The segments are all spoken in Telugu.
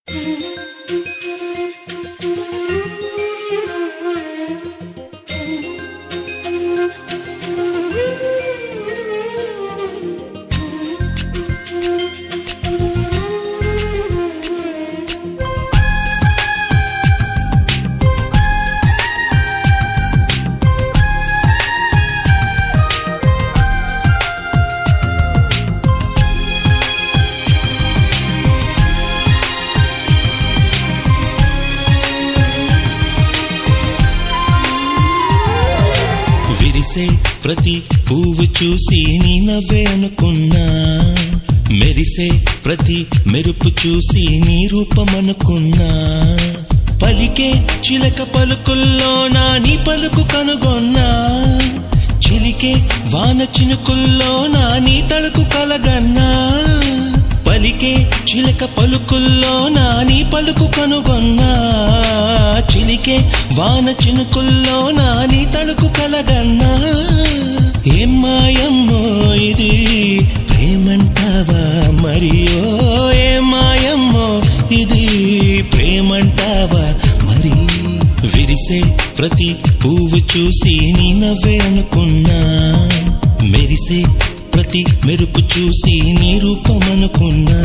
విరిసే ప్రతి పువ్వు చూసి నీ నవ్వే అనుకున్నా మెరిసే ప్రతి మెరుపు చూసి నీ రూపం అనుకున్నా పలికే చిలక పలుకుల్లో నా నీ పలుకు కనుగొన్నా చిలికే వాన చినుకుల్లో నా నీ తడుకు కలగన్నా పలికే చిలక పలుకుల్లో నా నీ పలుకు కనుగొన్నా చిలికే వాన చినుకుల్లో నా నీ తడుకు కలగన్నా ఏం మాయమ్మో ఇది ప్రేమంటావా మరియో ఏ మాయమ్మో ఇది ప్రేమంటావా మరి విరిసే ప్రతి పువ్వు చూసి నీ నవ్వే అనుకున్నా మెరిసే ప్రతి మెరుపు చూసి నీ రూపం అనుకున్నా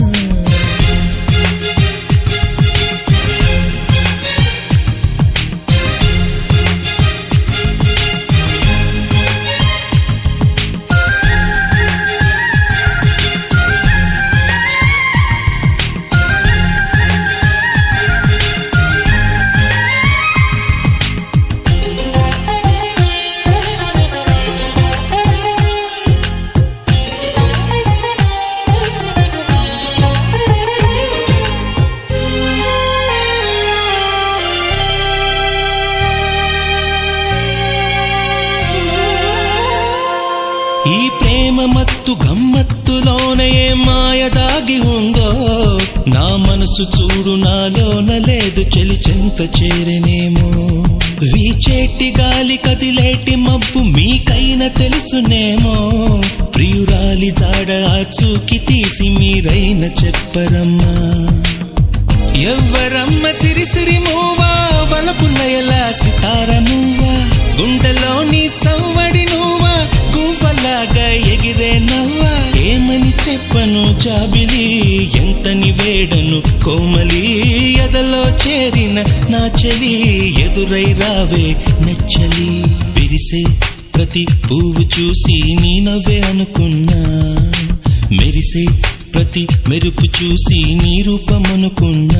ఈ ప్రేమ మత్తు గమ్మత్తులోనే ఏ మాయ దాగి ఉందో నా మనసు చూడు నాలోన లేదు చెలి చెంత చేరనేమో వీచేటి గాలి కదిలేటి మబ్బు మీకైనా తెలుసునేమో ప్రియురాలి జాడ ఆచూకి తీసి మీరైన చెప్పరమ్మా ఎవ్వరమ్మ సిరిసిరి మూవా వలపుల్లయలా సితార నువ్వా గుండెలో నీ సవ్వడి నువ్వా గువ్వలాగా ఎగిరే నవ్వా ఏమని చెప్పను జాబిలి ఎంతని వేడను కోమలి ఎదలో చేరిన నా చెలి ఎదురై రావే నచ్చలి విరిసే ప్రతి పువ్వు చూసి నీ నవ్వే అనుకున్నా మెరిసే ప్రతి మెరుపు చూసి నీ రూపం అనుకున్నా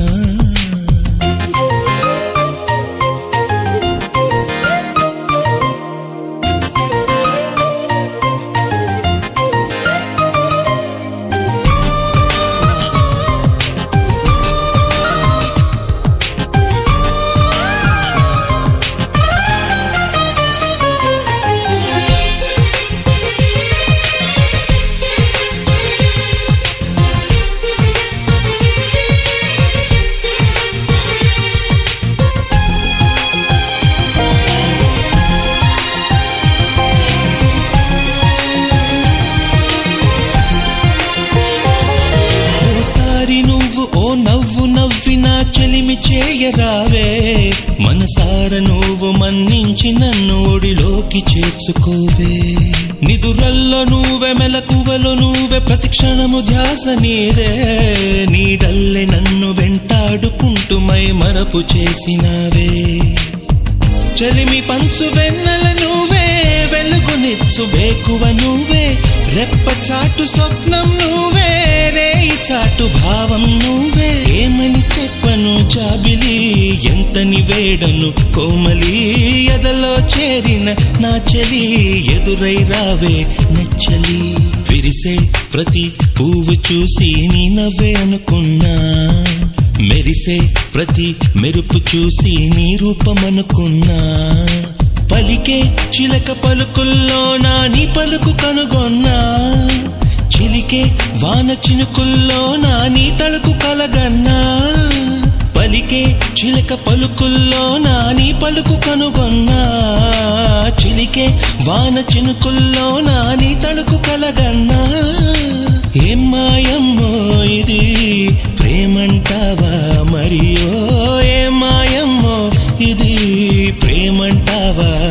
ఓసారి నువ్వు ఓ నవ్వు నవ్వి నా చెలిమి చేయరావే మనసార నువ్వు మన్నించి నన్ను ఒడిలోకి చేర్చుకోవే నిదురల్లో నువ్వే మెలకువలో నువ్వే ప్రతి క్షణము ధ్యాస నీదే నీడల్లే నన్ను వెంటాడుకుంటూ మై మరపు చేసినావే చలిమి పంచు వెన్నెల నువ్వే వెలుగునిచ్చు వేకువ నువ్వే రెప్ప చాటు స్వప్నం నువ్వే రేయి చాటు భావం నువ్వే ఏమని చెప్పను జాబిలి ఎంతని వేడను కోమలి ఎదలో చేరిన నా చెలి ఎదురై రావే నచ్చలి విరిసే ప్రతి పువ్వు చూసి నీ నవ్వే అనుకున్నా మెరిసే ప్రతి మెరుపు చూసి నీ రూపం అనుకున్నా పలికే చిలక పలుకుల్లో నా నీ పలుకు కనుగొన్నా చిలికే వాన చినుకుల్లో నా నీ తడుకు కలగన్నా పలికే చిలక పలుకుల్లో నా నీ పలుకు కనుగొన్నా చిలికే వాన చినుకుల్లో నా నీ తడుకు కలగన్నా ఏం మాయమ్మో ఇది ప్రేమ ఏమంటావా మరియో ఏ మాయమ్మో ఇది ప్రేమంటావా